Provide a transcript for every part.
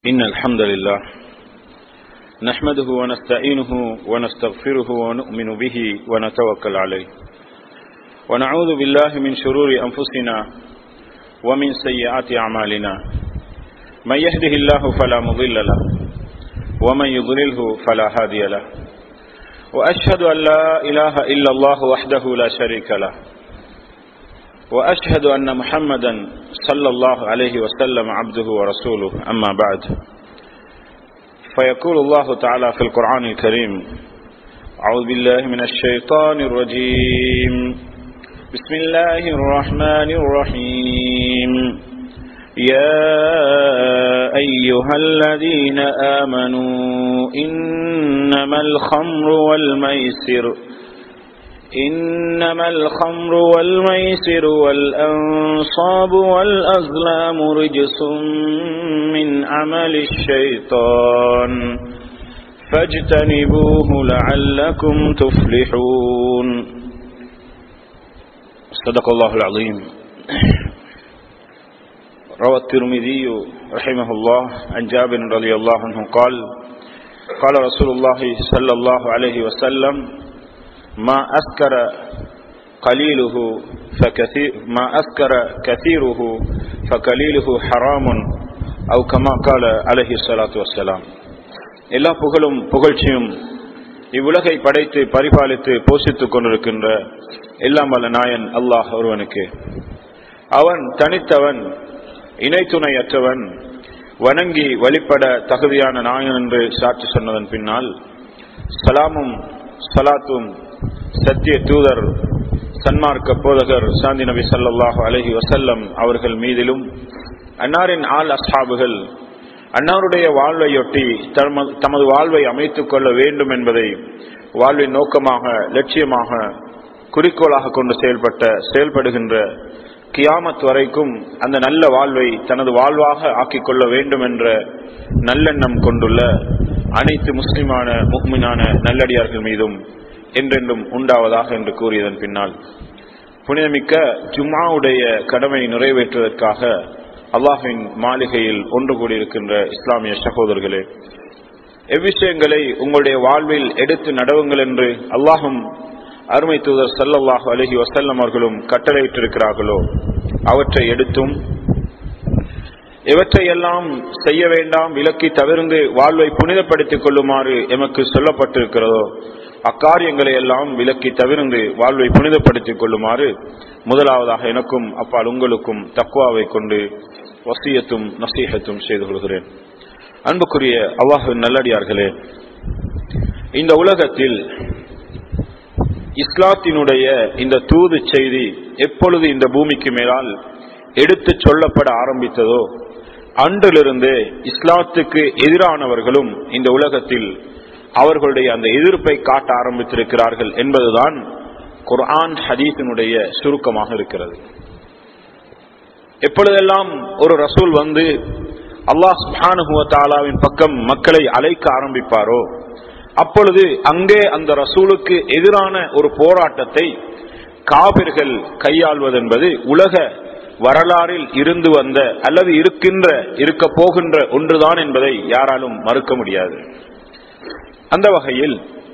إن الحمد لله نحمده ونستعينه ونستغفره ونؤمن به ونتوكل عليه ونعوذ بالله من شرور أنفسنا ومن سيئات أعمالنا من يهده الله فلا مضل له ومن يضلله فلا هادي له وأشهد أن لا إله إلا الله وحده لا شريك له وأشهد أن محمدا صلى الله عليه وسلم عبده ورسوله أما بعد فيقول الله تعالى في القرآن الكريم أعوذ بالله من الشيطان الرجيم بسم الله الرحمن الرحيم يا أيها الذين آمنوا إنما الخمر والميسر إنما الخمر والميسر والأنصاب والأزلام رجس من عمل الشيطان فاجتنبوه لعلكم تفلحون صدق الله العظيم روى الترمذي رحمه الله عن جابر رضي الله عنه قال قال رسول الله صلى الله عليه وسلم ما أسكر قليله فكثير ما أسكر كثيره فقليله حرام أو كما قال عليه الصلاة والسلام எல்லா புகழும் புகழ்ச்சியும் இவ்வுலகை படைத்து பரிபாலித்து போஷித்துக் கொண்டிருக்கின்ற எல்லாம் வல்ல நாயன் அல்லாஹ் ஒருவனுக்கு அவன் தனித்தவன் இணை துணையற்றவன் வணங்கி வழிபட தகுதியான நாயன் என்று சாட்சி சொன்னதன் பின்னால் சலாமும் சலாத்தும் சத்திய தூதர் சன்மார்க்க போதகர் சாந்தி நபி சல்லாஹு அலஹி வசல்லம் அவர்கள் மீதிலும் அன்னாரின் ஆள் அஸ்ஹாபுகள் அன்னாருடைய வாழ்வையொட்டி தமது வாழ்வை அமைத்துக் கொள்ள வேண்டும் என்பதை வாழ்வின் நோக்கமாக லட்சியமாக குறிக்கோளாக கொண்டு செயல்பட்ட செயல்படுகின்ற கியாமத் வரைக்கும் அந்த நல்ல வாழ்வை தனது வாழ்வாக ஆக்கிக் கொள்ள வேண்டும் என்ற நல்லெண்ணம் கொண்டுள்ள அனைத்து முஸ்லிமான முக்மினான நல்லடியார்கள் மீதும் என்றென்றும் உண்டாவதாக என்று கூறியதன் பின்னால் புனிதமிக்க ஜும்மாவுடைய கடமை நிறைவேற்றுவதற்காக அல்லாஹின் மாளிகையில் ஒன்று கூடியிருக்கின்ற இஸ்லாமிய சகோதரர்களே எவ்விஷயங்களை உங்களுடைய வாழ்வில் எடுத்து நடவுங்கள் என்று அல்லாஹும் அருமை தூதர் சல்லல்லாஹு அலஹி வசல்லம் அவர்களும் கட்டளையிட்டிருக்கிறார்களோ அவற்றை எடுத்தும் எவற்றையெல்லாம் செய்ய வேண்டாம் விலக்கி தவிர்ந்து வாழ்வை புனிதப்படுத்திக் கொள்ளுமாறு எமக்கு சொல்லப்பட்டிருக்கிறதோ அக்காரியங்களை எல்லாம் விலக்கி தவிர்ந்து வாழ்வை புனிதப்படுத்திக் கொள்ளுமாறு முதலாவதாக எனக்கும் அப்பால் உங்களுக்கும் தக்குவாவை கொண்டு வசியத்தும் நசீகத்தும் செய்து கொள்கிறேன் அன்புக்குரிய அவ்வாஹு நல்லடியார்களே இந்த உலகத்தில் இஸ்லாத்தினுடைய இந்த தூது செய்தி எப்பொழுது இந்த பூமிக்கு மேலால் எடுத்து சொல்லப்பட ஆரம்பித்ததோ அன்றிலிருந்து இஸ்லாத்துக்கு எதிரானவர்களும் இந்த உலகத்தில் அவர்களுடைய அந்த எதிர்ப்பை காட்ட ஆரம்பித்திருக்கிறார்கள் என்பதுதான் குர்ஆன் ஹதீஸினுடைய சுருக்கமாக இருக்கிறது எப்பொழுதெல்லாம் ஒரு ரசூல் வந்து அல்லாஹ் சுபானுகுவத்தாலாவின் பக்கம் மக்களை அழைக்க ஆரம்பிப்பாரோ அப்பொழுது அங்கே அந்த ரசூலுக்கு எதிரான ஒரு போராட்டத்தை காபிர்கள் கையாள்வதென்பது உலக வரலாறில் இருந்து வந்த அல்லது இருக்கின்ற இருக்க போகின்ற ஒன்றுதான் என்பதை யாராலும் மறுக்க முடியாது அந்த வகையில்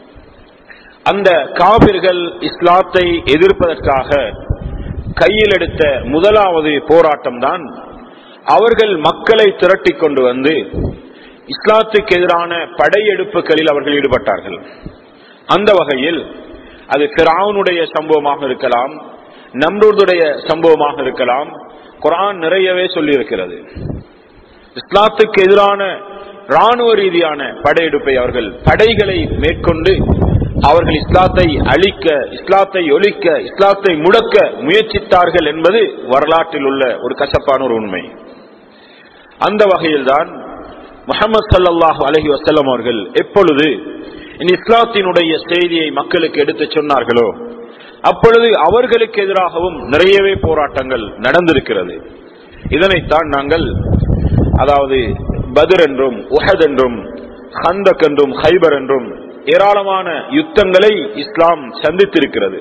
அந்த காபிர்கள் இஸ்லாத்தை எதிர்ப்பதற்காக கையில் எடுத்த முதலாவது போராட்டம் தான் அவர்கள் மக்களை திரட்டி கொண்டு வந்து இஸ்லாத்துக்கு எதிரான படையெடுப்புகளில் அவர்கள் ஈடுபட்டார்கள் அந்த வகையில் அது கிராவுனுடைய சம்பவமாக இருக்கலாம் நம்ரூதுடைய சம்பவமாக இருக்கலாம் குரான் நிறையவே சொல்லியிருக்கிறது இஸ்லாத்துக்கு எதிரான ராணுவ ரீதியான படையெடுப்பை அவர்கள் படைகளை மேற்கொண்டு அவர்கள் இஸ்லாத்தை அழிக்க இஸ்லாத்தை ஒழிக்க இஸ்லாத்தை முடக்க முயற்சித்தார்கள் என்பது வரலாற்றில் உள்ள ஒரு கசப்பான ஒரு உண்மை அந்த வகையில்தான் முகமது சல்லாஹ் அலஹி வசல்லம் அவர்கள் எப்பொழுது இஸ்லாத்தினுடைய செய்தியை மக்களுக்கு எடுத்து சொன்னார்களோ அப்பொழுது அவர்களுக்கு எதிராகவும் நிறையவே போராட்டங்கள் நடந்திருக்கிறது இதனைத்தான் நாங்கள் அதாவது பதர் என்றும் உஹத் என்றும் ஹந்தக் என்றும் ஹைபர் என்றும் ஏராளமான யுத்தங்களை இஸ்லாம் சந்தித்திருக்கிறது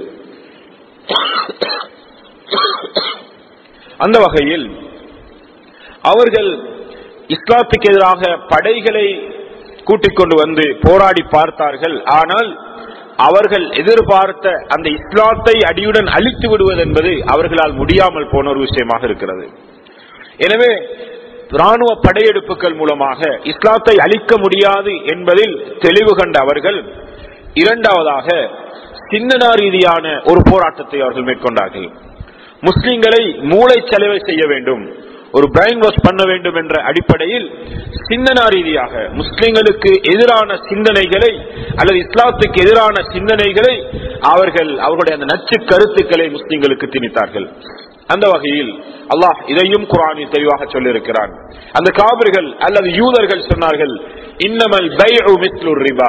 அந்த வகையில் அவர்கள் இஸ்லாத்துக்கு எதிராக படைகளை கூட்டிக் கொண்டு வந்து போராடி பார்த்தார்கள் ஆனால் அவர்கள் எதிர்பார்த்த அந்த இஸ்லாத்தை அடியுடன் அழித்து விடுவது என்பது அவர்களால் முடியாமல் போன ஒரு விஷயமாக இருக்கிறது எனவே ராணுவ படையெடுப்புகள் மூலமாக இஸ்லாத்தை அழிக்க முடியாது என்பதில் தெளிவு கண்ட அவர்கள் இரண்டாவதாக சிந்தனா ரீதியான ஒரு போராட்டத்தை அவர்கள் மேற்கொண்டார்கள் முஸ்லிம்களை மூளைச்சலவை செய்ய வேண்டும் ஒரு பிரைன் வாஷ் பண்ண வேண்டும் என்ற அடிப்படையில் சிந்தனா ரீதியாக முஸ்லிம்களுக்கு எதிரான சிந்தனைகளை அல்லது இஸ்லாத்துக்கு எதிரான சிந்தனைகளை அவர்கள் அவர்களுடைய அந்த நச்சு கருத்துக்களை முஸ்லிம்களுக்கு திணித்தார்கள் அந்த வகையில் அல்லாஹ் இதையும் குரானில் தெளிவாக சொல்லியிருக்கிறான் அந்த காவிர்கள் அல்லது யூதர்கள் சொன்னார்கள் இன்னமல் பைஉ மிஸ்லுர் ரிபா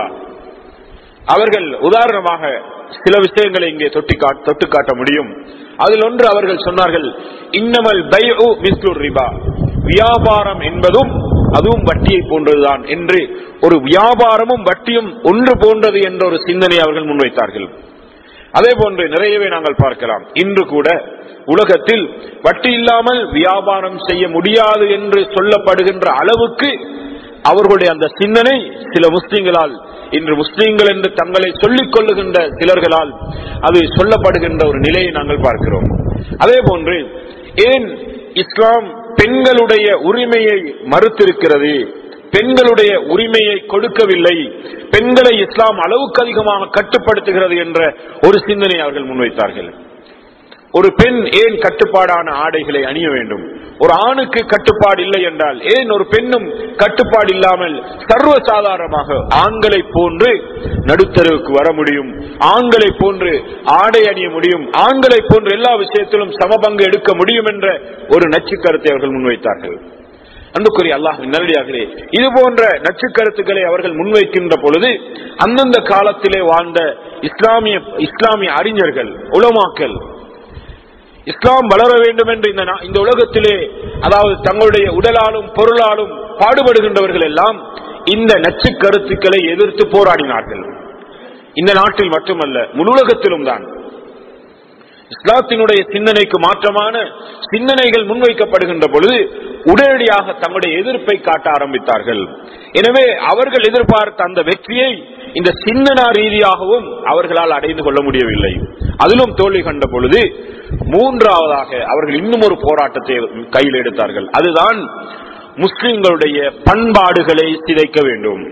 அவர்கள் உதாரணமாக சில விஷயங்களை இங்கே தொட்டி தொட்டு காட்ட முடியும் அதில் ஒன்று அவர்கள் சொன்னார்கள் இன்னமல் பைஉ மிஸ்லுர் ரிபா வியாபாரம் என்பதும் அதுவும் வட்டியை போன்றதுதான் என்று ஒரு வியாபாரமும் வட்டியும் ஒன்று போன்றது என்ற ஒரு சிந்தனை அவர்கள் முன்வைத்தார்கள் அதே போன்று நிறையவே நாங்கள் பார்க்கலாம் இன்று கூட உலகத்தில் வட்டி இல்லாமல் வியாபாரம் செய்ய முடியாது என்று சொல்லப்படுகின்ற அளவுக்கு அவர்களுடைய அந்த சிந்தனை சில முஸ்லிம்களால் இன்று முஸ்லிம்கள் என்று தங்களை சொல்லிக் கொள்ளுகின்ற சிலர்களால் அது சொல்லப்படுகின்ற ஒரு நிலையை நாங்கள் பார்க்கிறோம் அதே போன்று ஏன் இஸ்லாம் பெண்களுடைய உரிமையை மறுத்திருக்கிறது பெண்களுடைய உரிமையை கொடுக்கவில்லை பெண்களை இஸ்லாம் அளவுக்கு அதிகமாக கட்டுப்படுத்துகிறது என்ற ஒரு சிந்தனை அவர்கள் முன்வைத்தார்கள் ஒரு பெண் ஏன் கட்டுப்பாடான ஆடைகளை அணிய வேண்டும் ஒரு ஆணுக்கு கட்டுப்பாடு இல்லை என்றால் ஏன் ஒரு பெண்ணும் கட்டுப்பாடு இல்லாமல் சர்வசாதாரணமாக ஆண்களை போன்று நடுத்தருவுக்கு வர முடியும் ஆண்களை போன்று ஆடை அணிய முடியும் ஆண்களை போன்று எல்லா விஷயத்திலும் சமபங்கு எடுக்க முடியும் என்ற ஒரு நச்சு கருத்தை அவர்கள் முன்வைத்தார்கள் அன்புக்குரிய அல்லாஹ் நல்லடியார்களே இது போன்ற நச்சு கருத்துக்களை அவர்கள் முன்வைக்கின்ற பொழுது அந்தந்த காலத்திலே வாழ்ந்த இஸ்லாமிய இஸ்லாமிய அறிஞர்கள் உலமாக்கல் இஸ்லாம் வளர வேண்டும் என்று இந்த இந்த உலகத்திலே அதாவது தங்களுடைய உடலாலும் பொருளாலும் பாடுபடுகின்றவர்கள் எல்லாம் இந்த நச்சு கருத்துக்களை எதிர்த்து போராடினார்கள் இந்த நாட்டில் மட்டுமல்ல முழு உலகத்திலும் தான் இஸ்லாத்தினுடைய சிந்தனைக்கு மாற்றமான சிந்தனைகள் முன்வைக்கப்படுகின்ற பொழுது உடனடியாக தங்களுடைய எதிர்ப்பை காட்ட ஆரம்பித்தார்கள் எனவே அவர்கள் எதிர்பார்த்த அந்த வெற்றியை இந்த சிந்தனா ரீதியாகவும் அவர்களால் அடைந்து கொள்ள முடியவில்லை அதிலும் தோல்வி கண்ட பொழுது மூன்றாவதாக அவர்கள் இன்னும் ஒரு போராட்டத்தை கையில் எடுத்தார்கள் அதுதான் முஸ்லிம்களுடைய பண்பாடுகளை சிதைக்க வேண்டும்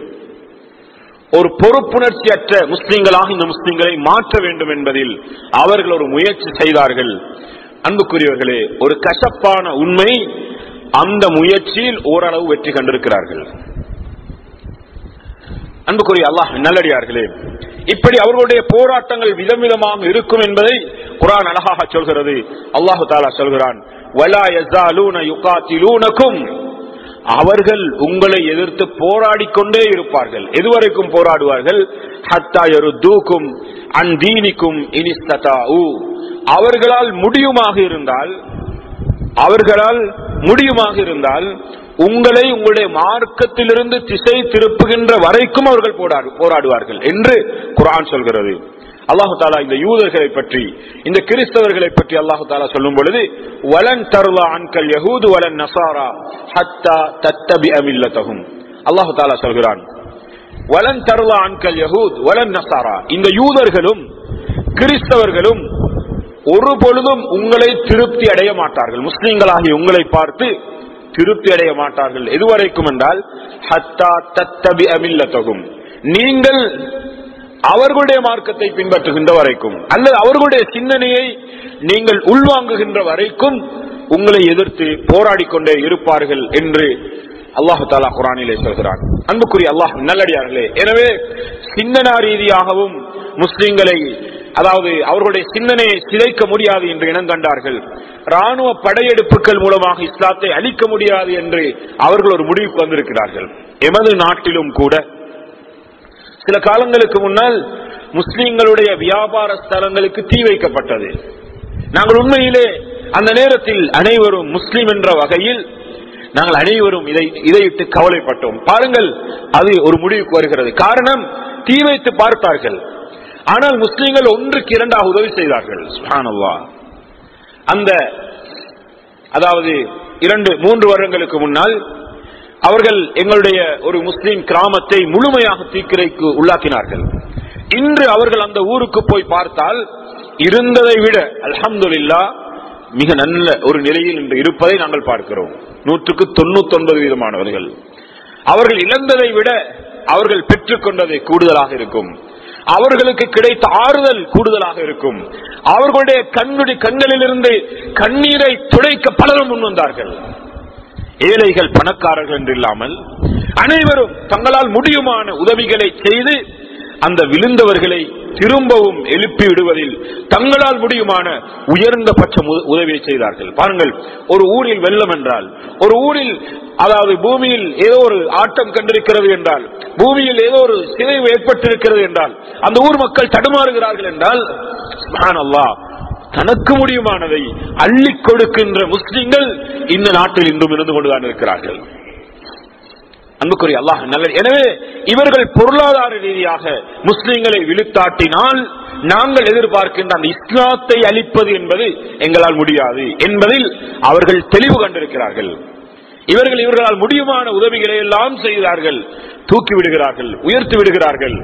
ஒரு பொறுப்புணர்ச்சியற்ற முஸ்லிம்களாக இந்த முஸ்லிம்களை மாற்ற வேண்டும் என்பதில் அவர்கள் ஒரு முயற்சி செய்தார்கள் அன்புக்குரியவர்களே ஒரு கசப்பான உண்மை அந்த முயற்சியில் ஓரளவு வெற்றி கண்டிருக்கிறார்கள் அன்புக்குரிய அல்லாஹ் நல்லடியார்களே இப்படி அவர்களுடைய போராட்டங்கள் விதம் விதமாக இருக்கும் என்பதை குரான் அழகாக சொல்கிறது அல்லாஹு தாலா சொல்கிறான் வலா யஸாலூன யுகாத்திலூனக்கும் அவர்கள் உங்களை எதிர்த்து போராடிக் கொண்டே இருப்பார்கள் எதுவரைக்கும் போராடுவார்கள் ஹத்தா யருத்தூக்கும் அந்தீனிக்கும் இனிஸ்ததாஉ அவர்களால் முடியுமாக இருந்தால் அவர்களால் முடியுமாக இருந்தால் உங்களை உங்களுடைய மார்க்கத்திலிருந்து திசை திருப்புகின்ற வரைக்கும் அவர்கள் போராடுவார்கள் என்று குரான் சொல்கிறது அல்லாஹு தாலா இந்த யூதர்களை பற்றி இந்த கிறிஸ்தவர்களை பற்றி அல்லாஹு தாலா சொல்லும் பொழுது வலன் தருலா அன்கல் யஹூது வலன் நசாரா ஹத்தா தத்தபி அமில்லத்தகும் அல்லாஹு தாலா சொல்கிறான் வலன் தருலா அன்கல் யஹூத் வலன் நசாரா இந்த யூதர்களும் கிறிஸ்தவர்களும் ஒரு பொழுதும் உங்களை திருப்தி அடைய மாட்டார்கள் முஸ்லிம்களாகி உங்களை பார்த்து திருப்தி அடைய மாட்டார்கள் எதுவரைக்கும் என்றால் ஹத்தா தத்தபி அமில்லத்தகும் நீங்கள் அவர்களுடைய மார்க்கத்தை பின்பற்றுகின்ற வரைக்கும் அல்லது அவர்களுடைய சிந்தனையை நீங்கள் உள்வாங்குகின்ற வரைக்கும் உங்களை எதிர்த்து போராடி கொண்டே இருப்பார்கள் என்று அல்லாஹு தாலா குரானிலே சொல்கிறான் அன்புக்குரிய அல்லாஹ் நல்லடியார்களே எனவே சிந்தனா ரீதியாகவும் முஸ்லிம்களை அதாவது அவர்களுடைய சிந்தனையை சிதைக்க முடியாது என்று இனம் கண்டார்கள் ராணுவ படையெடுப்புகள் மூலமாக இஸ்லாத்தை அழிக்க முடியாது என்று அவர்கள் ஒரு முடிவுக்கு வந்திருக்கிறார்கள் எமது நாட்டிலும் கூட சில காலங்களுக்கு முன்னால் முஸ்லிம்களுடைய வியாபார ஸ்தலங்களுக்கு தீ வைக்கப்பட்டது நாங்கள் உண்மையிலே அந்த நேரத்தில் அனைவரும் முஸ்லிம் என்ற வகையில் நாங்கள் அனைவரும் இதை இதையிட்டு கவலைப்பட்டோம் பாருங்கள் அது ஒரு முடிவுக்கு வருகிறது காரணம் தீ வைத்து பார்த்தார்கள் ஆனால் முஸ்லிம்கள் ஒன்றுக்கு இரண்டாக உதவி செய்தார்கள் சுஹானல்லா அந்த அதாவது இரண்டு மூன்று வருடங்களுக்கு முன்னால் அவர்கள் எங்களுடைய ஒரு முஸ்லிம் கிராமத்தை முழுமையாக தீக்கிரைக்கு உள்ளாக்கினார்கள் இன்று அவர்கள் அந்த ஊருக்கு போய் பார்த்தால் இருந்ததை விட அல்ஹம்துலில்லா மிக நல்ல ஒரு நிலையில் இன்று இருப்பதை நாங்கள் பார்க்கிறோம் நூற்றுக்கு தொண்ணூத்தி ஒன்பது வீதமானவர்கள் அவர்கள் இழந்ததை விட அவர்கள் பெற்றுக்கொண்டதை கூடுதலாக இருக்கும் அவர்களுக்கு கிடைத்த ஆறுதல் கூடுதலாக இருக்கும் அவர்களுடைய கண்ணுடைய கண்களிலிருந்து கண்ணீரை துடைக்க பலரும் முன் வந்தார்கள் ஏழைகள் பணக்காரர்கள் என்று இல்லாமல் அனைவரும் தங்களால் முடியுமான உதவிகளை செய்து அந்த விழுந்தவர்களை திரும்பவும் எழுப்பி விடுவதில் தங்களால் முடியுமான உயர்ந்தபட்ச மு- உதவியை செய்தார்கள் பாருங்கள் ஒரு ஊரில் வெள்ளம் என்றால் ஒரு ஊரில் அதாவது பூமியில் ஏதோ ஒரு ஆட்டம் கண்டிருக்கிறது என்றால் பூமியில் ஏதோ ஒரு சிதைவு ஏற்பட்டிருக்கிறது என்றால் அந்த ஊர் மக்கள் தடுமாறுகிறார்கள் என்றால் சுப்ஹானல்லாஹ், தனக்கு முடியுமானதை அள்ளி கொடுக்கின்ற முஸ்லிம்கள் இந்த நாட்டில் இன்றும் இருந்து கொண்டுதான் இருக்கிறார்கள் அன்புக்குரிய அல்லாஹ் நல்ல எனவே இவர்கள் பொருளாதார ரீதியாக முஸ்லிம்களை விழுத்தாட்டினால் நாங்கள் எதிர்பார்க்கின்ற அந்த இஸ்லாத்தை அளிப்பது என்பது எங்களால் முடியாது என்பதில் அவர்கள் தெளிவு கண்டிருக்கிறார்கள் இவர்கள் இவர்களால் முடியுமான உதவிகளை எல்லாம் செய்கிறார்கள் தூக்கி விடுகிறார்கள் உயர்த்தி விடுகிறார்கள்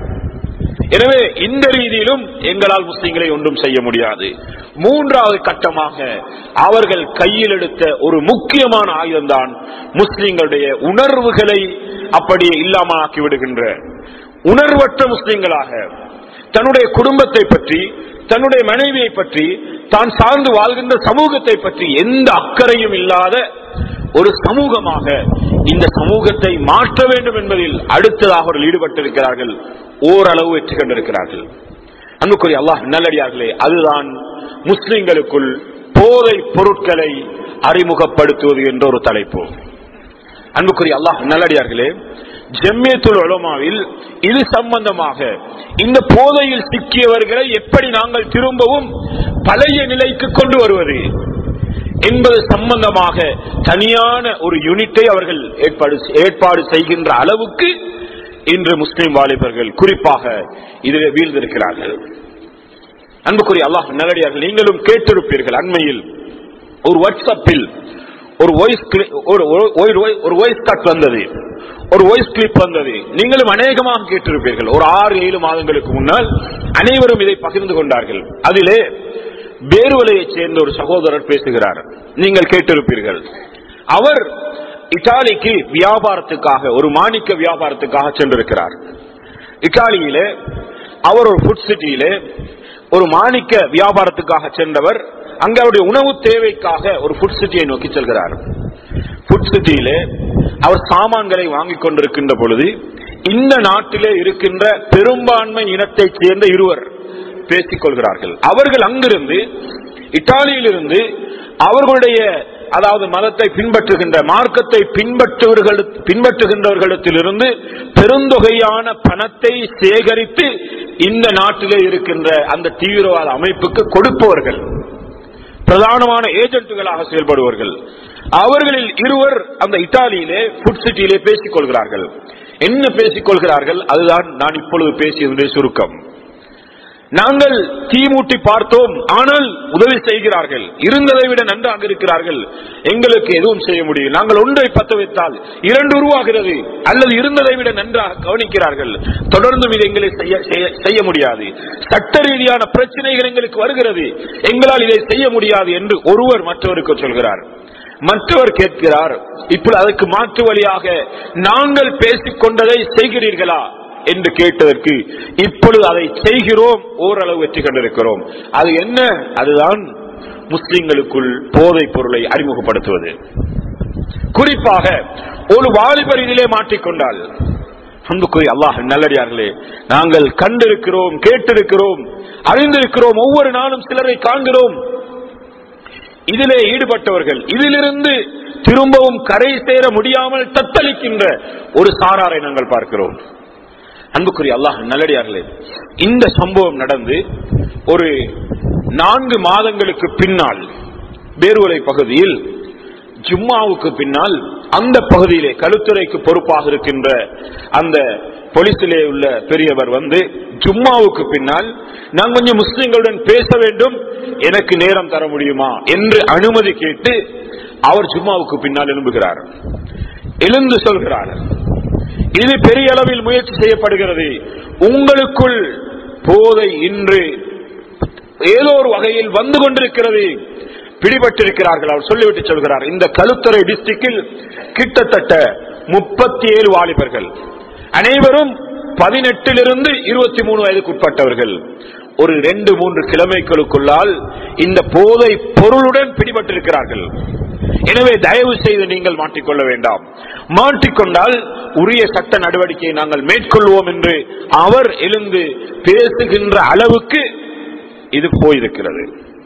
எனவே இந்த ரீதியிலும் எங்களால் முஸ்லிம்களை ஒன்றும் செய்ய முடியாது மூன்றாவது கட்டமாக அவர்கள் கையில் எடுத்த ஒரு முக்கியமான ஆயுதம்தான் முஸ்லிம்களுடைய உணர்வுகளை அப்படியே இல்லாமல் ஆக்கி விடுகின்ற உணர்வற்ற முஸ்லிம்களாக தன்னுடைய குடும்பத்தை பற்றி தன்னுடைய மனைவியை பற்றி தான் சார்ந்து வாழ்கின்ற சமூகத்தை பற்றி எந்த அக்கறையும் இல்லாத ஒரு சமூகமாக இந்த சமூகத்தை மாற்ற வேண்டும் என்பதில் அடுத்ததாக அவர்கள் ஈடுபட்டிருக்கிறார்கள் ஓரளவு வெற்றி கண்டிருக்கிறார்கள் அன்புக்குரிய அல்லாஹ் நல்லடியார்களே அதுதான் முஸ்லிம்களுக்குள் போதை பொருட்களை அறிமுகப்படுத்துவது என்ற ஒரு தலைப்பு அன்புக்குரிய அல்லாஹ் நல்லடியார்களே ஜெம்மியத்துல் உலமாவில் இது சம்பந்தமாக இந்த போதையில் சிக்கியவர்களை எப்படி நாங்கள் திரும்பவும் பழைய நிலைக்கு கொண்டு வருவது என்பது சம்பந்தமாக தனியான ஒரு யூனிட்டை அவர்கள் ஏற்பாடு ஏற்பாடு செய்கின்ற அளவுக்கு இன்று முஸ்லிம் வாலிபர்கள் குறிப்பாக இதில் வீழ்ந்திருக்கிறார்கள் அன்புக்குரிய அல்லாஹ் நல்லடியார்கள் நீங்களும் கேட்டிருப்பீர்கள் அண்மையில் ஒரு வாட்ஸ்அப்பில் ஒரு வாய்ஸ் ஒரு ஒரு- ஒரு வாய்ஸ் கட் வந்தது ஒரு வாய்ஸ் கிளிப் வந்தது நீங்களும் அநேகமாக கேட்டிருப்பீர்கள் ஒரு ஆறு ஏழு மாதங்களுக்கு முன்னால் அனைவரும் இதை பகிர்ந்து கொண்டார்கள் அதிலே பேருவலையைச் சேர்ந்த ஒரு சகோதரர் பேசுகிறார் நீங்கள் கேட்டிருப்பீர்கள் அவர் இத்தாலிக்கு வியாபாரத்துக்காக ஒரு மாணிக்க வியாபாரத்துக்காக சென்றிருக்கிறார் இத்தாலியிலே அவர் ஒரு ஃபுட் சிட்டியிலே ஒரு மாணிக்க வியாபாரத்துக்காக சென்றவர் அங்க அவருடைய உணவு தேவைக்காக ஒரு ஃபுட் சிட்டியை நோக்கி செல்கிறார் ஃபுட் சிட்டியிலே அவர் சாமான்களை வாங்கிக் கொண்டிருக்கின்ற பொழுது இந்த நாட்டிலே இருக்கின்ற பெரும்பான்மை இனத்தைச் சேர்ந்த இருவர் பேசிக் கொள்கிறார்கள் அவர்கள் அங்கிருந்து இத்தாலியிலிருந்து அவர்களுடைய அதாவது மதத்தை பின்பற்றுகின்ற மார்க்கத்தை பின்பற்றுவர்கள் பின்பற்றுகின்றவர்களிடத்திலிருந்து பெருந்தொகையான பணத்தை சேகரித்து இந்த நாட்டிலே இருக்கின்ற அந்த தீவிரவாத அமைப்புக்கு கொடுப்பவர்கள் பிரதானமான ஏஜென்ட்டுகளாக செயல்படுவார்கள் அவர்களில் இருவர் அந்த இத்தாலியிலே ஃபுட் சிட்டியிலே பேசிக் கொள்கிறார்கள் என்ன பேசிக் கொள்கிறார்கள் அதுதான் நான் இப்பொழுது பேசியதுடைய சுருக்கம் நாங்கள் தீ மூட்டி பார்த்தோம் ஆனால் உதவி செய்கிறார்கள் இருந்ததை விட நன்றாக இருக்கிறார்கள் எங்களுக்கு எதுவும் செய்ய முடியும் நாங்கள் ஒன்றை பத்த வைத்தால் இரண்டு உருவாகிறது அல்லது இருந்ததை விட நன்றாக கவனிக்கிறார்கள் தொடர்ந்தும் இதை எங்களை செய்ய- செய்ய- செய்ய முடியாது சட்ட ரீதியான பிரச்சனைகள் எங்களுக்கு வருகிறது எங்களால் இதை செய்ய முடியாது என்று ஒருவர் மற்றவருக்கு சொல்கிறார் மற்றவர் கேட்கிறார் இப்ப அதற்கு மாற்று வழியாக நாங்கள் பேசிக் கொண்டதை செய்கிறீர்களா என்று கேட்டதற்கு இப்பொழுது அதை செய்கிறோம் ஓரளவு வெற்றி கண்டிருக்கிறோம் அது என்ன அதுதான் முஸ்லிம்களுக்குள் போதைப் பொருளை அறிமுகப்படுத்துவது குறிப்பாக ஒரு வாலிபர் இதிலே மாட்டிக்கொண்டால் அன்புக்குரிய அல்லாஹ் நல்லடியார்களே நாங்கள் கண்டிருக்கிறோம் கேட்டிருக்கிறோம் அறிந்திருக்கிறோம் ஒவ்வொரு நாளும் சிலரை காண்கிறோம் இதிலே ஈடுபட்டவர்கள் இதிலிருந்து திரும்பவும் கரை சேர முடியாமல் தத்தளிக்கின்ற ஒரு சாராரை நாங்கள் பார்க்கிறோம் அன்புக்குரிய அல்லாஹ் நல்லடியார்களே இந்த சம்பவம் நடந்து ஒரு நான்கு மாதங்களுக்கு பின்னால் பேருவலை பகுதியில் ஜும்மாவுக்கு பின்னால் அந்த பகுதியிலே கழுத்துறைக்கு பொறுப்பாக இருக்கின்ற அந்த போலீசிலே உள்ள பெரியவர் வந்து ஜும்மாவுக்கு பின்னால் நான் கொஞ்சம் முஸ்லிம்களுடன் பேச வேண்டும் எனக்கு நேரம் தர முடியுமா என்று அனுமதி கேட்டு அவர் ஜும்மாவுக்கு பின்னால் எழும்புகிறார் எழுந்து சொல்கிறார் இது பெரிய அளவில் முயற்சி செய்யப்படுகிறது உங்களுக்குள் போதை இன்று ஏதோ ஒரு வகையில் வந்து கொண்டிருக்கிறது பிடிபட்டிருக்கிறார்கள் அவர் சொல்லிவிட்டு சொல்கிறார் இந்த கழுத்தறை டிஸ்ட்ரிக்டில் கிட்டத்தட்ட முப்பத்தி ஏழு வாலிபர்கள் அனைவரும் பதினெட்டிலிருந்து இருபத்தி மூணு வயதுக்கு உட்பட்டவர்கள் ஒரு ரெண்டு மூன்று கிழமைகளுக்குள்ளால் இந்த போதை பொருளுடன் பிடிபட்டிருக்கிறார்கள் எனவே தயவு செய்து நீங்கள் மாட்டிக்கொள்ள வேண்டாம் மாட்டிக்கொண்டால் உரிய சட்ட நடவடிக்கையை நாங்கள் மேற்கொள்வோம் என்று அவர் எழுந்து பேசுகின்ற அளவுக்கு இது போயிருக்கிறது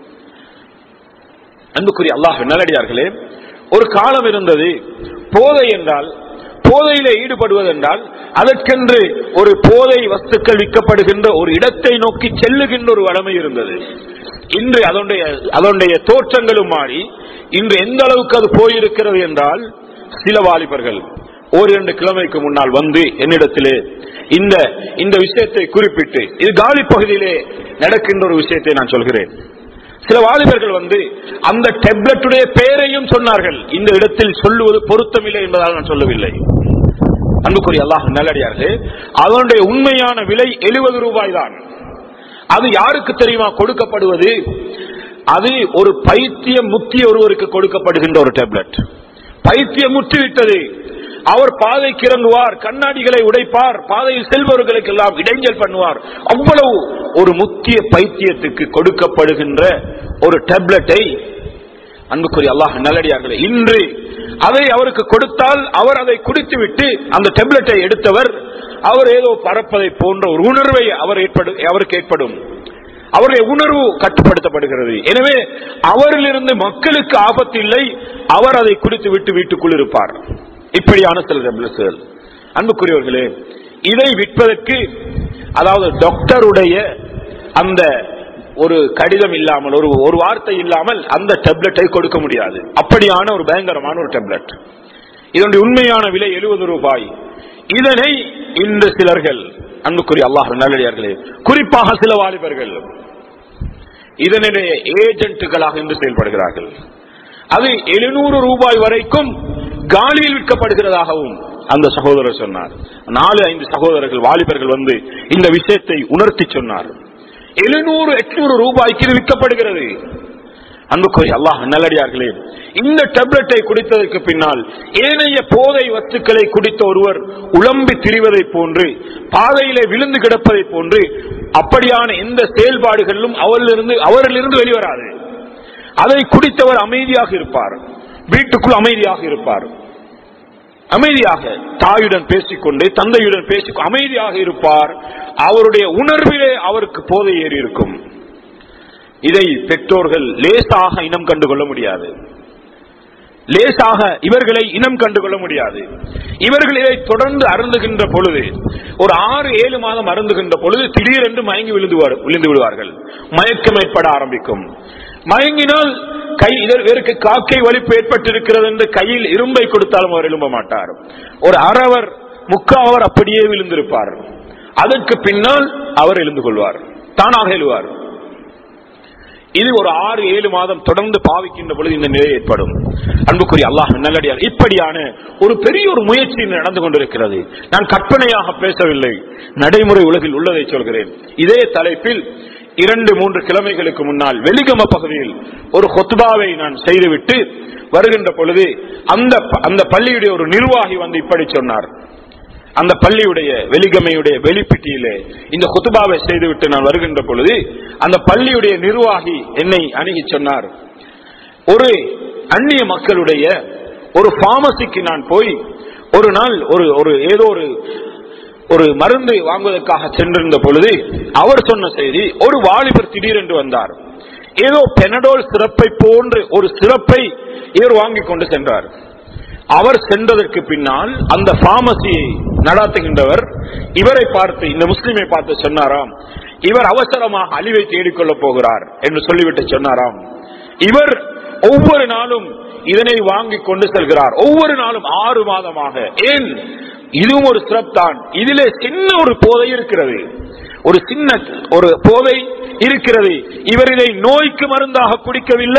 அன்புக்குரிய அல்லாஹ் நல்லடியார்களே ஒரு காலம் இருந்தது போதை என்றால் போதையில ஈடுபடுவது என்றால் அதற்கென்று ஒரு போதை வஸ்துக்கள் விற்கப்படுகின்ற ஒரு இடத்தை நோக்கி செல்லுகின்ற ஒரு வளமை இருந்தது இன்று அதனுடைய அதனுடைய தோற்றங்களும் மாறி இன்று எந்த அளவுக்கு அது போயிருக்கிறது என்றால் சில வாலிபர்கள் ஒரு இரண்டு கிழமைக்கு முன்னால் வந்து என்னிடத்திலே இந்த இந்த விஷயத்தை குறிப்பிட்டு இது காலி பகுதியிலே நடக்கின்ற ஒரு விஷயத்தை நான் சொல்கிறேன் சில வாலிபர்கள் வந்து அந்த டெப்லெட்டுடைய பெயரையும் சொன்னார்கள் இந்த இடத்தில் சொல்லுவது பொருத்தமில்லை என்பதால் நான் சொல்லவில்லை அன்புக்குரிய அல்லாஹ் நல்லடியார்கள் அதனுடைய உண்மையான விலை எழுபது ரூபாய் தான் அது யாருக்கு தெரியுமா கொடுக்கப்படுவது அது ஒரு பைத்தியம் முத்தி ஒருவருக்கு கொடுக்கப்படுகின்ற ஒரு டேப்லெட் பைத்தியம் முற்றிவிட்டது அவர் பாதைக்கு இறங்குவார் கண்ணாடிகளை உடைப்பார் பாதையில் செல்பவர்களுக்கு எல்லாம் இடைஞ்சல் பண்ணுவார் அவ்வளவு ஒரு முக்கிய பைத்தியத்துக்கு கொடுக்கப்படுகின்ற ஒரு டேப்லெட்டை அன்புக்குரிய அல்லாஹ் நல்லடியார்களே இன்று அதை அவருக்கு கொடுத்தால் அவர் அதை குடித்துவிட்டு அந்த டேப்லெட்டை எடுத்தவர் அவர் ஏதோ பறப்பதை போன்ற ஒரு உணர்வை அவர் ஏற்படும் அவருக்கு ஏற்படும் அவருடைய உணர்வு கட்டுப்படுத்தப்படுகிறது எனவே அவரிலிருந்து மக்களுக்கு ஆபத்து இல்லை அவர் அதை குடித்து விட்டு வீட்டுக்குள் இருப்பார் இப்படியான சில டெப்லெட்ஸ்கள் அன்புக்குரியவர்களே இதை விற்பதற்கு அதாவது டாக்டருடைய அந்த ஒரு கடிதம் இல்லாமல் ஒரு ஒரு வார்த்தை இல்லாமல் அந்த டெப்லெட்டை கொடுக்க முடியாது அப்படியான ஒரு பயங்கரமான ஒரு டெப்லெட் இதனுடைய உண்மையான விலை எழுபது ரூபாய் இதனை இந்த சிலர்கள் அன்புக்குரிய அல்லாஹ் நல்லடியார்களே குறிப்பாக சில வாலிபர்கள் இதனுடைய ஏஜென்ட்டுகளாக இன்று செயல்படுகிறார்கள் அது எழுநூறு ரூபாய் வரைக்கும் காலியில் விற்கப்படுகிறதாகவும் அந்த சகோதரர் சொன்னார் நாலு ஐந்து சகோதரர்கள் வாலிபர்கள் வந்து இந்த விஷயத்தை உணர்த்தி சொன்னார் எழுநூறு எட்நூறு ரூபாய்க்கு இது விற்கப்படுகிறது அன்புக்குரிய அல்லாஹ் நல்லடியார்களே இந்த டேப்லெட்டை குடித்ததற்கு பின்னால் ஏனைய போதை வஸ்துக்களை குடித்த ஒருவர் உழம்பி திரிவதை போன்று பாதையிலே விழுந்து கிடப்பதை போன்று அப்படியான எந்த செயல்பாடுகளிலும் அவரிலிருந்து அவரிலிருந்து வெளிவராது அதை குடித்தவர் அமைதியாக இருப்பார் வீட்டுக்குள் அமைதியாக இருப்பார் அமைதியாக தாயுடன் பேசிக்கொண்டு தந்தையுடன் பேசி அமைதியாக இருப்பார் அவருடைய உணர்விலே அவருக்கு போதை ஏறி இருக்கும் இதை பெற்றோர்கள் லேசாக இனம் கண்டு கொள்ள முடியாது லேசாக இவர்களை இனம் கண்டு கொள்ள முடியாது இவர்கள் இதை தொடர்ந்து அருந்துகின்ற பொழுது ஒரு ஆறு ஏழு மாதம் அருந்துகின்ற பொழுது திடீரென்று மயங்கி விழுந்து விழுந்து விடுவார்கள் மயக்கம் ஏற்பட ஆரம்பிக்கும் மயங்கினால் கை இதற்கு காக்கை வலிப்பு ஏற்பட்டிருக்கிறது என்று கையில் இரும்பை கொடுத்தாலும் அவர் எழும்ப மாட்டார் ஒரு அறவர் முக்காவர் அப்படியே விழுந்திருப்பார் அதற்கு பின்னால் அவர் எழுந்து கொள்வார் தானாக எழுவார் இது ஒரு ஆறு ஏழு மாதம் தொடர்ந்து பாவிக்கின்ற பொழுது இந்த நிலை ஏற்படும் அன்புக்குரிய அல்லாஹ் நல்லடியார் இப்படியான ஒரு பெரிய ஒரு முயற்சி நடந்து கொண்டிருக்கிறது நான் கற்பனையாக பேசவில்லை நடைமுறை உலகில் உள்ளதை சொல்கிறேன் இதே தலைப்பில் இரண்டு மூன்று கிழமைகளுக்கு முன்னால் வெலிகம பகுதியில் ஒரு கொத்துபாவை நான் செய்துவிட்டு வருகின்ற பொழுது அந்த அந்த பள்ளியுடைய ஒரு நிர்வாகி வந்து இப்படி சொன்னார் அந்த பள்ளியுடைய வெலிகமையுடைய வெளிப்பிட்டியிலே இந்த குத்துபாவை செய்துவிட்டு நான் வருகின்ற பொழுது அந்த பள்ளியுடைய நிர்வாகி என்னை அணுகி சொன்னார் ஒரு அந்நிய மக்களுடைய ஒரு பார்மசிக்கு நான் போய் ஒரு நாள் ஒரு ஒரு ஏதோ ஒரு ஒரு மருந்து வாங்குவதற்காக சென்றிருந்த பொழுது அவர் சொன்ன செய்தி ஒரு வாலிபர் திடீரென்று வந்தார் ஏதோ பெனடோல் சிறப்பை போன்று ஒரு சிறப்பை இவர் வாங்கி கொண்டு சென்றார் அவர் சென்றதற்கு பின்னால் அந்த பார்மசியை நடாத்துகின்றவர் இவரை பார்த்து இந்த முஸ்லிமை பார்த்து சொன்னாராம் இவர் அவசரமாக அழிவை தேடிக்கொள்ளப் போகிறார் என்று சொல்லிவிட்டு சொன்னாராம் இவர் ஒவ்வொரு நாளும் இதனை வாங்கி கொண்டு செல்கிறார் ஒவ்வொரு நாளும் ஆறு மாதமாக ஏன் இதுவும் ஒரு சிறப்பு தான் இதிலே சின்ன ஒரு போதை இருக்கிறது ஒரு சின்ன ஒரு போதை இருக்கிறது இவர் இதை நோய்க்கு மருந்தாக குடிக்கவில்லை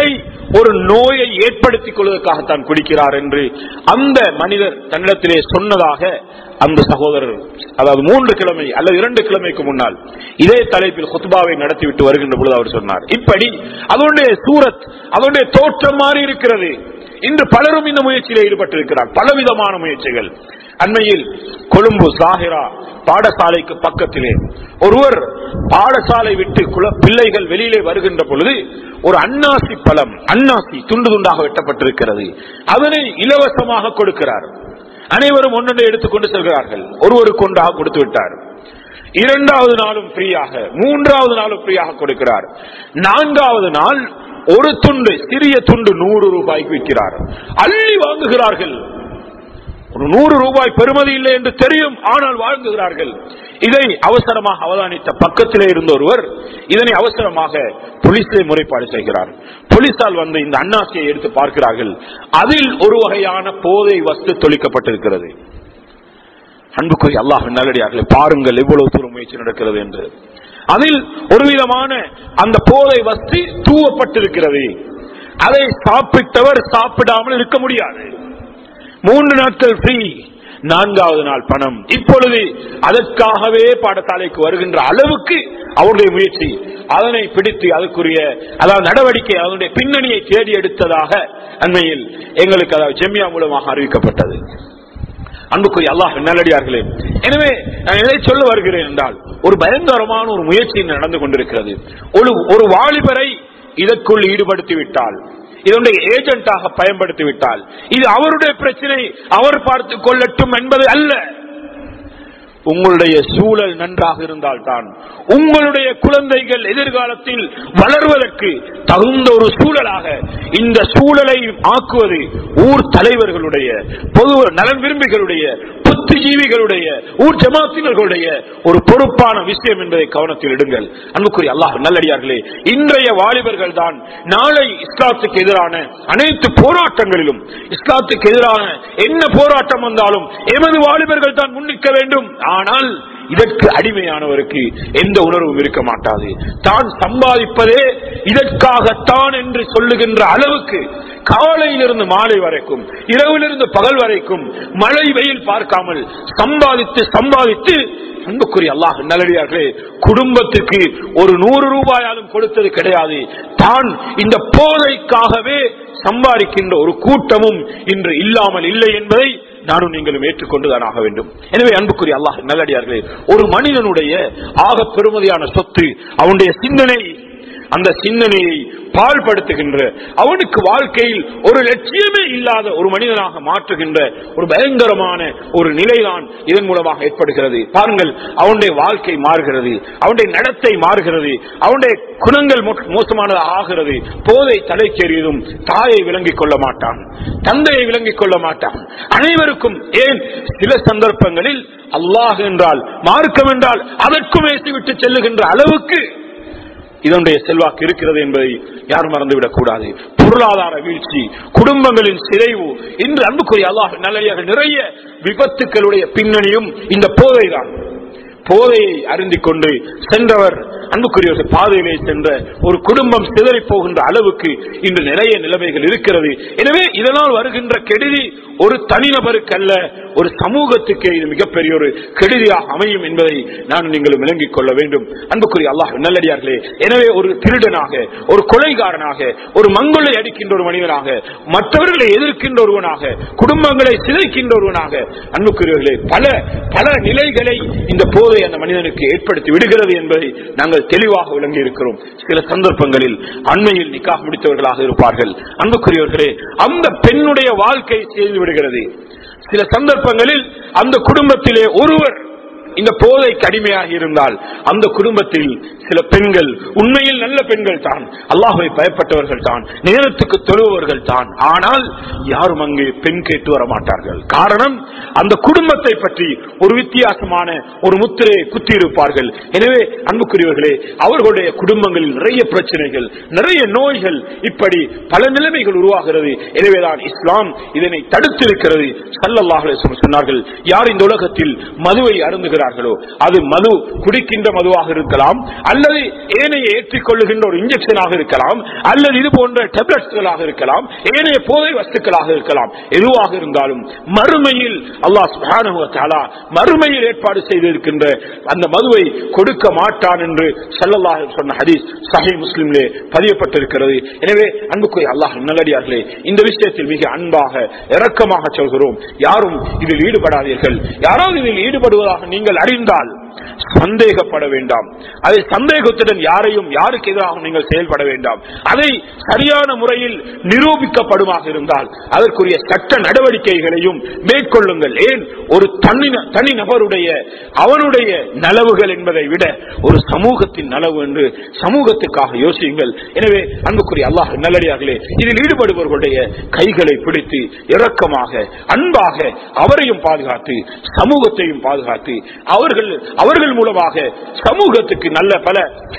ஒரு நோயை ஏற்படுத்திக் கொள்வதற்காகத்தான் குடிக்கிறார் என்று அந்த மனிதர் தன்னிடத்திலே சொன்னதாக அந்த சகோதரர் அதாவது மூன்று கிழமை அல்லது இரண்டு கிழமைக்கு முன்னால் இதே தலைப்பில் குத்பாவை நடத்திவிட்டு வருகின்ற பொழுது அவர் சொன்னார் இப்படி அதனுடைய சூரத் அதனுடைய தோற்றம் மாறி இருக்கிறது இன்று பலரும் இந்த முயற்சியில் ஈடுபட்டிருக்கிறார் பலவிதமான முயற்சிகள் அண்மையில் கொழும்பு சாஹிரா பாடசாலைக்கு பக்கத்திலே ஒருவர் பாடசாலை விட்டு குல- பிள்ளைகள் வெளியிலே வருகின்ற பொழுது ஒரு அன்னாசி பழம் அன்னாசி துண்டு துண்டாக வெட்டப்பட்டிருக்கிறது அதனை இலவசமாக கொடுக்கிறார் அனைவரும் ஒன்றொன்றை எடுத்துக்கொண்டு செல்கிறார்கள் ஒருவருக்கு ஒன்றாக கொடுத்து விட்டார் இரண்டாவது நாளும் ஃப்ரீயாக மூன்றாவது நாளும் ஃப்ரீயாக கொடுக்கிறார் நான்காவது நாள் ஒரு துண்டு சிறிய துண்டு நூறு ரூபாய்க்கு விற்கிறார் அள்ளி வாங்குகிறார்கள் ஒரு நூறு ரூபாய் பெறுமதி இல்லை என்று தெரியும் ஆனால் வாங்குகிறார்கள் இதை அவசரமாக அவதானித்த பக்கத்திலே இருந்த ஒருவர் இதனை அவசரமாக போலீஸிலே முறைப்பாடு செய்கிறார் போலீசால் வந்து இந்த அன்னாசியை எடுத்து பார்க்கிறார்கள் அதில் ஒரு வகையான போதை வஸ்து தொளிக்கப்பட்டிருக்கிறது அன்புக்குரிய அல்லாஹ் நல்லடியார்களே பாருங்கள் எவ்வளவு தூரம் முயற்சி நடக்கிறது என்று அதில் ஒரு விதமான அந்த போதை வஸ்து தூவப்பட்டிருக்கிறது அதை சாப்பிட்டவர் சாப்பிடாமல் இருக்க முடியாது மூன்று நாட்கள் ஃப்ரீ நான்காவது நாள் பணம் இப்பொழுது அதற்காகவே பாடசாலைக்கு வருகின்ற அளவுக்கு அவருடைய முயற்சி அதனை பிடித்து அதற்குரிய அதாவது நடவடிக்கை அதனுடைய பின்னணியை தேடி எடுத்ததாக அண்மையில் எங்களுக்கு அதாவது ஜெமியா மூலமாக அறிவிக்கப்பட்டது அன்புக்குரிய அல்லாஹ் நல்லடியார்களே எனவே நான் எதை சொல்ல வருகிறேன் என்றால் ஒரு பயங்கரமான ஒரு முயற்சி நடந்து கொண்டிருக்கிறது ஒரு ஒரு வாலிபரை இதற்குள் ஈடுபடுத்தி விட்டால் இதனுடைய ஏஜென்ட்டாக பயன்படுத்தி விட்டால் இது அவருடைய பிரச்சனை அவர் பார்த்துக் கொள்ளட்டும் என்பது அல்ல உங்களுடைய சூழல் நன்றாக இருந்தால்தான் உங்களுடைய குழந்தைகள் எதிர்காலத்தில் வளர்வதற்கு தகுந்த ஒரு சூழலாக இந்த சூழலை ஆக்குவது ஊர் தலைவர்களுடைய பொது நலன் விரும்பிகளுடைய புத்திஜீவிகளுடைய ஊர் ஜமாத்தினர்களுடைய ஒரு பொறுப்பான விஷயம் என்பதை கவனத்தில் இடுங்கள் அன்புக்குரிய அல்லாஹ் நல்லடியார்களே இன்றைய வாலிபர்கள் தான் நாளை இஸ்லாத்துக்கு எதிரான அனைத்து போராட்டங்களிலும் இஸ்லாத்துக்கு எதிரான என்ன போராட்டம் வந்தாலும் எமது வாலிபர்கள் தான் முன்னிற்க வேண்டும் ஆனால் இதற்கு அடிமையானவருக்கு எந்த உணர்வும் இருக்க மாட்டாது தான் சம்பாதிப்பதே இதற்காகத்தான் என்று சொல்லுகின்ற அளவுக்கு காலையிலிருந்து மாலை வரைக்கும் இரவிலிருந்து பகல் வரைக்கும் மழை வெயில் பார்க்காமல் சம்பாதித்து சம்பாதித்து அன்புக்குரிய அல்லாஹ் நல்லடியார்களே குடும்பத்துக்கு ஒரு நூறு ரூபாயாலும் கொடுத்தது கிடையாது தான் இந்த போதைக்காகவே சம்பாதிக்கின்ற ஒரு கூட்டமும் இன்று இல்லாமல் இல்லை என்பதை நானும் நீங்களும் ஏற்றுக்கொண்டுதான் ஆக வேண்டும் எனவே அன்புக்குரிய அல்லாஹ் நல்லடியார்களே ஒரு மனிதனுடைய ஆக பெருமதியான சொத்து அவனுடைய சிந்தனை அந்த சிந்தனையை பாழ்படுத்துகின்ற அவனுக்கு வாழ்க்கையில் ஒரு லட்சியமே இல்லாத ஒரு மனிதனாக மாற்றுகின்ற ஒரு பயங்கரமான ஒரு நிலைதான் இதன் மூலமாக ஏற்படுகிறது பாருங்கள் அவனுடைய வாழ்க்கை மாறுகிறது அவனுடைய நடத்தை மாறுகிறது அவனுடைய குணங்கள் மோ- மோசமானதாக ஆகிறது போதை தலைக்கேறியதும் தாயை விளங்கிக் கொள்ள மாட்டான் தந்தையை விளங்கிக் கொள்ள மாட்டான் அனைவருக்கும் ஏன் சில சந்தர்ப்பங்களில் அல்லாஹ் என்றால் மார்க்கம் என்றால் அதற்கும் ஏசிவிட்டு செல்லுகின்ற அளவுக்கு இதனுடைய செல்வாக்கு இருக்கிறது என்பதை யாரும் மறந்துவிடக் கூடாது பொருளாதார வீழ்ச்சி குடும்பங்களின் சிதைவு இன்று அன்புக்குரிய அல்லாஹ் நல்லடியாக நிறைய விபத்துக்களுடைய பின்னணியும் இந்த போதைதான் போதையை அருந்திக் கொண்டு சென்றவர் அன்புக்குரிய பாதையிலே சென்ற ஒரு குடும்பம் சிதறி போகின்ற அளவுக்கு இன்று நிறைய நிலைமைகள் இருக்கிறது எனவே இதனால் வருகின்ற கெடுதி ஒரு தனிநபருக்கு அல்ல ஒரு சமூகத்துக்கே இது மிகப்பெரிய ஒரு கெடுதியாக அமையும் என்பதை நான் நீங்கள் விளங்கிக் கொள்ள வேண்டும் அன்புக்குரிய அல்லாஹ் நல்லடியார்களே எனவே ஒரு திருடனாக ஒரு கொலைகாரனாக ஒரு மங்களை அடிக்கின்ற ஒரு மனிதனாக மற்றவர்களை எதிர்க்கின்ற ஒருவனாக குடும்பங்களை சிதைக்கின்ற ஒருவனாக அன்புக்குரியவர்களே பல பல நிலைகளை இந்த போதை அந்த மனிதனுக்கு ஏற்படுத்தி விடுகிறது என்பதை நாங்கள் தெளிவாக விளங்கி இருக்கிறோம் சில சந்தர்ப்பங்களில் அண்மையில் நிக்காக முடித்தவர்களாக இருப்பார்கள் அன்புக்குரியவர்களே அந்த பெண்ணுடைய வாழ்க்கை செய்து விடுகிறது சில சந்தர்ப்பங்களில் அந்த குடும்பத்திலே ஒருவர் இந்த போதைக்கு அடிமையாகி இருந்தால் அந்த குடும்பத்தில் சில பெண்கள் உண்மையில் நல்ல பெண்கள் தான் அல்லாஹை பயப்பட்டவர்கள் தான் நேரத்துக்கு தொழுபவர்கள் தான் ஆனால் யாரும் அங்கு பெண் கேட்டு வர மாட்டார்கள் காரணம் அந்த குடும்பத்தை பற்றி ஒரு வித்தியாசமான ஒரு முத்திரையை குத்தி இருப்பார்கள் எனவே அன்புக்குரியவர்களே அவர்களுடைய குடும்பங்களில் நிறைய பிரச்சனைகள் நிறைய நோய்கள் இப்படி பல நிலைமைகள் உருவாகிறது எனவேதான் இஸ்லாம் இதனை தடுத்திருக்கிறது சல்லல்லாஹு அலைஹி வஸல்லம் சொன்னார்கள் யார் இந்த உலகத்தில் மதுவை அருந்துகிறார் செய்கிறார்களோ அது மது குடிக்கின்ற மதுவாக இருக்கலாம் அல்லது ஏனைய ஏற்றிக்கொள்ளுகின்ற ஒரு இன்ஜெக்ஷனாக இருக்கலாம் அல்லது இது போன்ற டெப்லெட்ஸ்களாக இருக்கலாம் ஏனைய போதை வஸ்துக்களாக இருக்கலாம் எதுவாக இருந்தாலும் மறுமையில் அல்லாஹ் சுப்ஹானஹு வ தஆலா மறுமையில் ஏற்பாடு செய்திருக்கின்ற அந்த மதுவை கொடுக்க மாட்டான் என்று ஸல்லல்லாஹு அலைஹி சொன்ன ஹதீஸ் சஹீஹ் முஸ்லிமிலே பதியப்பட்டிருக்கிறது எனவே அன்புக்குரிய அல்லாஹ் நல்லடியார்களே இந்த விஷயத்தில் மிக அன்பாக இரக்கமாக சொல்கிறோம் யாரும் இதில் ஈடுபடாதீர்கள் யாராவது இதில் ஈடுபடுவதாக நீங்கள் அறிந்தால் சந்தேகப்பட வேண்டாம் அதை சந்தேகத்துடன் யாரையும் யாருக்கு எதிராக நீங்கள் செயல்பட வேண்டாம் அதை சரியான முறையில் நிரூபிக்கப்படுமாக இருந்தால் அதற்குரிய சட்ட நடவடிக்கைகளையும் மேற்கொள்ளுங்கள் ஏன் ஒரு தனி தனி நபருடைய அவனுடைய நலவுகள் என்பதை விட ஒரு சமூகத்தின் நலவு என்று சமூகத்துக்காக யோசியுங்கள் எனவே அன்புக்குரிய அல்லாஹ் நல்லடியார்களே இதில் ஈடுபடுபவர்களுடைய கைகளை பிடித்து இரக்கமாக அன்பாக அவரையும் பாதுகாத்து சமூகத்தையும் பாதுகாத்து அவர்கள் அவர்கள் மூலமாக சமூகத்துக்கு நல்ல பல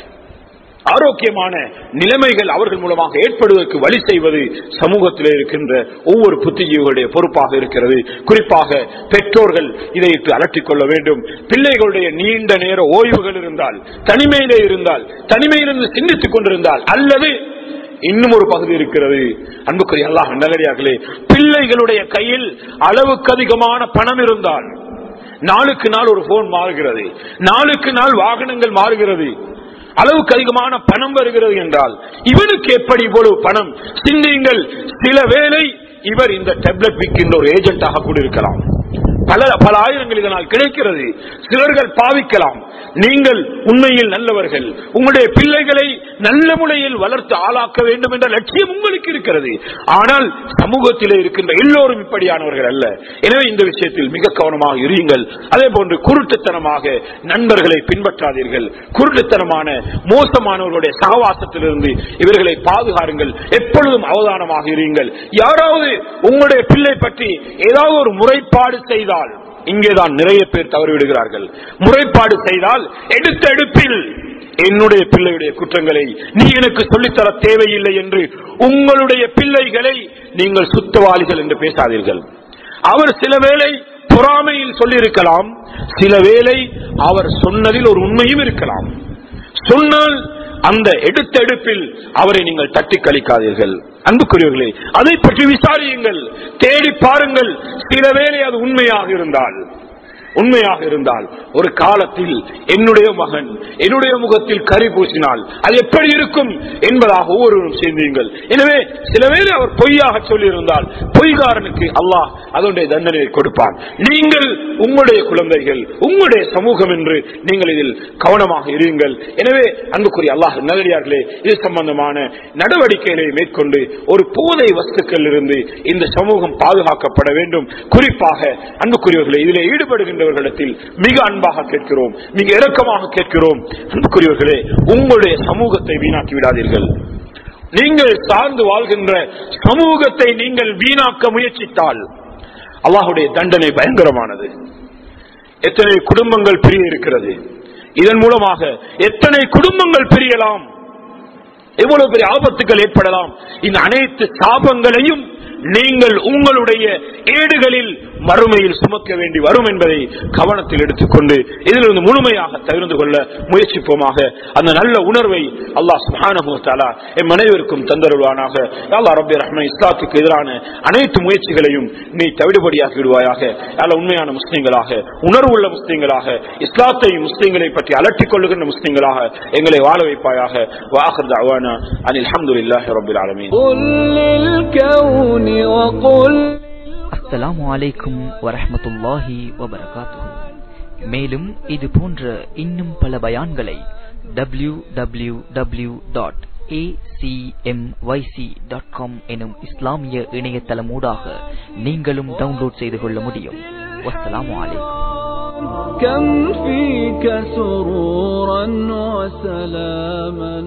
ஆரோக்கியமான நிலைமைகள் அவர்கள் மூலமாக ஏற்படுவதற்கு வழி செய்வது சமூகத்தில் இருக்கின்ற ஒவ்வொரு புத்திஜீவிகளுடைய பொறுப்பாக இருக்கிறது குறிப்பாக பெற்றோர்கள் இதை அலட்டிக் கொள்ள வேண்டும் பிள்ளைகளுடைய நீண்ட நேர ஓய்வுகள் இருந்தால் தனிமையிலே இருந்தால் தனிமையிலிருந்து சிந்தித்துக் கொண்டிருந்தால் அல்லது இன்னும் ஒரு பகுதி இருக்கிறது அன்புக்குரிய அல்லாஹ் நல்லடியார்களே பிள்ளைகளுடைய கையில் அளவுக்கு அதிகமான பணம் இருந்தால் நாளுக்கு நாள் ஒரு போன் மாறுகிறது நாளுக்கு நாள் வாகனங்கள் மாறுகிறது அளவுக்கு அதிகமான பணம் வருகிறது என்றால் இவனுக்கு எப்படி இவ்வளவு பணம் சிந்தியுங்கள் சில வேளை இவர் இந்த டேப்லெட் விற்கின்ற ஒரு ஏஜென்டாக கூட இருக்கலாம் பல பல ஆயிரங்கள் இதனால் கிடைக்கிறது சிலர்கள் பாவிக்கலாம் நீங்கள் உண்மையில் நல்லவர்கள் உங்களுடைய பிள்ளைகளை நல்ல முறையில் வளர்த்து ஆளாக்க வேண்டும் என்ற லட்சியம் உங்களுக்கு இருக்கிறது ஆனால் சமூகத்திலே இருக்கின்ற எல்லோரும் இப்படியானவர்கள் அல்ல எனவே இந்த விஷயத்தில் மிக கவனமாக இருங்கள் அதே போன்று குருட்டுத்தனமாக நண்பர்களை பின்பற்றாதீர்கள் குருட்டுத்தனமான மோசமானவர்களுடைய சகவாசத்திலிருந்து இவர்களை பாதுகாருங்கள் எப்பொழுதும் அவதானமாக இருங்கள் யாராவது உங்களுடைய பிள்ளை பற்றி ஏதாவது ஒரு முறைப்பாடு செய்தால் இங்கேதான் நிறைய பேர் தவறிவிடுகிறார்கள் முறைப்பாடு செய்தால் எடுத்த எடுப்பில் என்னுடைய பிள்ளையுடைய குற்றங்களை நீ எனக்கு சொல்லித்தர தேவையில்லை என்று உங்களுடைய பிள்ளைகளை நீங்கள் சுத்தவாளிகள் என்று பேசாதீர்கள் அவர் சில வேளை பொறாமையில் சொல்லியிருக்கலாம் சில வேளை அவர் சொன்னதில் ஒரு உண்மையும் இருக்கலாம் சொன்னால் அந்த எடுத்த எடுப்பில் அவரை நீங்கள் தட்டி கழிக்காதீர்கள் அன்புக்குரியவர்களே அதை பற்றி விசாரியுங்கள் தேடி பாருங்கள் சில வேளை அது உண்மையாக இருந்தால் உண்மையாக இருந்தால் ஒரு காலத்தில் என்னுடைய மகன் என்னுடைய முகத்தில் கறி பூசினால் அது எப்படி இருக்கும் என்பதாக ஒவ்வொருவரும் சேர்ந்தீங்கள் எனவே சில வேளை அவர் பொய்யாக சொல்லியிருந்தால் பொய்காரனுக்கு அல்லாஹ் அதனுடைய தண்டனையை கொடுப்பான் நீங்கள் உங்களுடைய குழந்தைகள் உங்களுடைய சமூகம் என்று நீங்கள் இதில் கவனமாக இருங்கள் எனவே அன்புக்குரிய அல்லாஹ் நல்லடியார்களே இது சம்பந்தமான நடவடிக்கைகளை மேற்கொண்டு ஒரு போதை வஸ்துக்கள் இருந்து இந்த சமூகம் பாதுகாக்கப்பட வேண்டும் குறிப்பாக அன்புக்குரியவர்களை இதில் ஈடுபடுகின்ற இருக்கின்றவர்களிடத்தில் மிக அன்பாக கேட்கிறோம் மிக இறக்கமாக கேட்கிறோம் அன்புக்குரியவர்களே உங்களுடைய சமூகத்தை வீணாக்கி விடாதீர்கள் நீங்கள் சார்ந்து வாழ்கின்ற சமூகத்தை நீங்கள் வீணாக்க முயற்சித்தால் அல்லாஹுடைய தண்டனை பயங்கரமானது எத்தனை குடும்பங்கள் பிரிய இருக்கிறது இதன் மூலமாக எத்தனை குடும்பங்கள் பிரியலாம் எவ்வளவு பெரிய ஆபத்துகள் ஏற்படலாம் இந்த அனைத்து சாபங்களையும் நீங்கள் உங்களுடைய ஏடுகளில் மறுமையில் சுமக்க வேண்டி வரும் என்பதை கவனத்தில் எடுத்துக்கொண்டு இதிலிருந்து முழுமையாக தவிர்த்து கொள்ள முயற்சிப்போமாக அந்த நல்ல உணர்வை அல்லாஹ் சுஹானஹாலா என் மனைவருக்கும் தந்தருவானாக அல்லா ரபி ரஹ்மன் இஸ்லாத்துக்கு எதிரான அனைத்து முயற்சிகளையும் நீ தவிடுபடியாக்கி விடுவாயாக அல்ல உண்மையான முஸ்லீம்களாக உணர்வுள்ள முஸ்லீம்களாக இஸ்லாத்தையும் முஸ்லீம்களை பற்றி அலட்டிக் கொள்ளுகின்ற முஸ்லீம்களாக எங்களை வாழ வைப்பாயாக வாஹர் தாவானா அனில் அஹமதுல்லாஹி ரபில் ஆலமீன் அஸ்ஸலாமு அலைக்கும் வரஹமத்துல்லாஹி வபரகாத்துஹு மேலும் இது போன்ற இன்னும் பல பயான்களை W W W dot dot com எனும் இஸ்லாமிய இணையதளமூடாக நீங்களும் டவுன்லோட் செய்து கொள்ள முடியும் வஸ்ஸலாமு அலைக்கும் كم فيك سرورا وسلاما